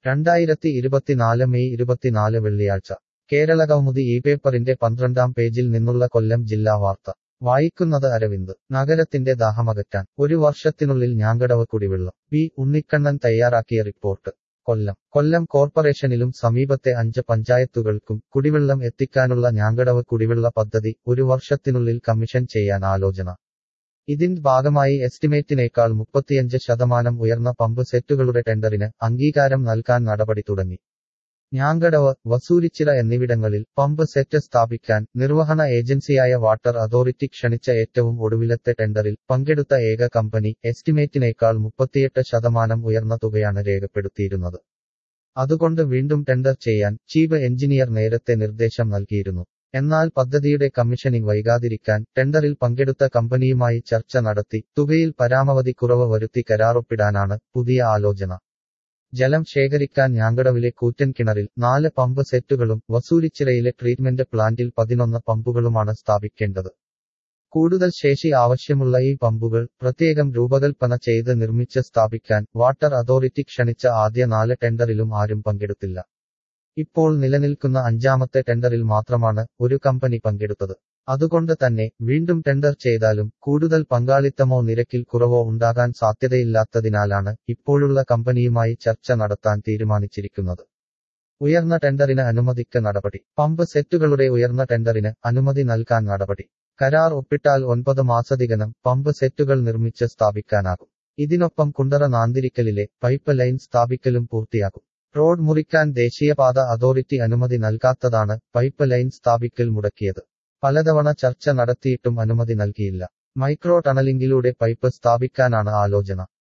രണ്ടായിരത്തി ഇരുപത്തിനാല് മെയ് ഇരുപത്തിനാല് വെള്ളിയാഴ്ച കേരള കൗമുദി ഈ പേപ്പറിന്റെ പന്ത്രണ്ടാം പേജിൽ നിന്നുള്ള കൊല്ലം ജില്ലാ വാർത്ത വായിക്കുന്നത് അരവിന്ദ് നഗരത്തിന്റെ ദാഹമകറ്റാൻ ഒരു വർഷത്തിനുള്ളിൽ ഞാങ്കടവ് കുടിവെള്ളം പി ഉണ്ണിക്കണ്ണൻ തയ്യാറാക്കിയ റിപ്പോർട്ട് കൊല്ലം കൊല്ലം കോർപ്പറേഷനിലും സമീപത്തെ അഞ്ച് പഞ്ചായത്തുകൾക്കും കുടിവെള്ളം എത്തിക്കാനുള്ള ഞാങ്കടവ് കുടിവെള്ള പദ്ധതി ഒരു വർഷത്തിനുള്ളിൽ കമ്മീഷൻ ചെയ്യാൻ ആലോചന ഇതിന്റെ ഭാഗമായി എസ്റ്റിമേറ്റിനേക്കാൾ മുപ്പത്തിയഞ്ച് ശതമാനം ഉയർന്ന പമ്പ് സെറ്റുകളുടെ ടെൻഡറിന് അംഗീകാരം നൽകാൻ നടപടി തുടങ്ങി ഞാങ്കടവ് വസൂരിച്ചിറ എന്നിവിടങ്ങളിൽ പമ്പ് സെറ്റ് സ്ഥാപിക്കാൻ നിർവഹണ ഏജൻസിയായ വാട്ടർ അതോറിറ്റി ക്ഷണിച്ച ഏറ്റവും ഒടുവിലത്തെ ടെൻഡറിൽ പങ്കെടുത്ത ഏക കമ്പനി എസ്റ്റിമേറ്റിനേക്കാൾ മുപ്പത്തിയെട്ട് ശതമാനം ഉയർന്ന തുകയാണ് രേഖപ്പെടുത്തിയിരുന്നത് അതുകൊണ്ട് വീണ്ടും ടെൻഡർ ചെയ്യാൻ ചീഫ് എഞ്ചിനീയർ നേരത്തെ നിർദ്ദേശം നൽകിയിരുന്നു എന്നാൽ പദ്ധതിയുടെ കമ്മീഷനിംഗ് വൈകാതിരിക്കാൻ ടെൻഡറിൽ പങ്കെടുത്ത കമ്പനിയുമായി ചർച്ച നടത്തി തുകയിൽ പരാമവധി കുറവ് വരുത്തി കരാറൊപ്പിടാനാണ് പുതിയ ആലോചന ജലം ശേഖരിക്കാൻ ഞാങ്കടവിലെ കൂറ്റൻ കിണറിൽ നാല് പമ്പ് സെറ്റുകളും വസൂരിച്ചിറയിലെ ട്രീറ്റ്മെന്റ് പ്ലാന്റിൽ പതിനൊന്ന് പമ്പുകളുമാണ് സ്ഥാപിക്കേണ്ടത് കൂടുതൽ ശേഷി ആവശ്യമുള്ള ഈ പമ്പുകൾ പ്രത്യേകം രൂപകൽപ്പന ചെയ്ത് നിർമ്മിച്ച് സ്ഥാപിക്കാൻ വാട്ടർ അതോറിറ്റി ക്ഷണിച്ച ആദ്യ നാല് ടെൻഡറിലും ആരും പങ്കെടുത്തില്ല ഇപ്പോൾ നിലനിൽക്കുന്ന അഞ്ചാമത്തെ ടെൻഡറിൽ മാത്രമാണ് ഒരു കമ്പനി പങ്കെടുത്തത് അതുകൊണ്ട് തന്നെ വീണ്ടും ടെൻഡർ ചെയ്താലും കൂടുതൽ പങ്കാളിത്തമോ നിരക്കിൽ കുറവോ ഉണ്ടാകാൻ സാധ്യതയില്ലാത്തതിനാലാണ് ഇപ്പോഴുള്ള കമ്പനിയുമായി ചർച്ച നടത്താൻ തീരുമാനിച്ചിരിക്കുന്നത് ഉയർന്ന ടെൻഡറിന് അനുമതിക്ക് നടപടി പമ്പ് സെറ്റുകളുടെ ഉയർന്ന ടെൻഡറിന് അനുമതി നൽകാൻ നടപടി കരാർ ഒപ്പിട്ടാൽ ഒൻപത് മാസതികനം പമ്പ് സെറ്റുകൾ നിർമ്മിച്ച് സ്ഥാപിക്കാനാകും ഇതിനൊപ്പം കുണ്ടറ നാന്തിരിക്കലിലെ പൈപ്പ് ലൈൻ സ്ഥാപിക്കലും പൂർത്തിയാകും റോഡ് മുറിക്കാൻ ദേശീയപാത അതോറിറ്റി അനുമതി നൽകാത്തതാണ് പൈപ്പ് ലൈൻ സ്ഥാപിക്കൽ മുടക്കിയത് പലതവണ ചർച്ച നടത്തിയിട്ടും അനുമതി നൽകിയില്ല മൈക്രോ ടണലിംഗിലൂടെ പൈപ്പ് സ്ഥാപിക്കാനാണ് ആലോചന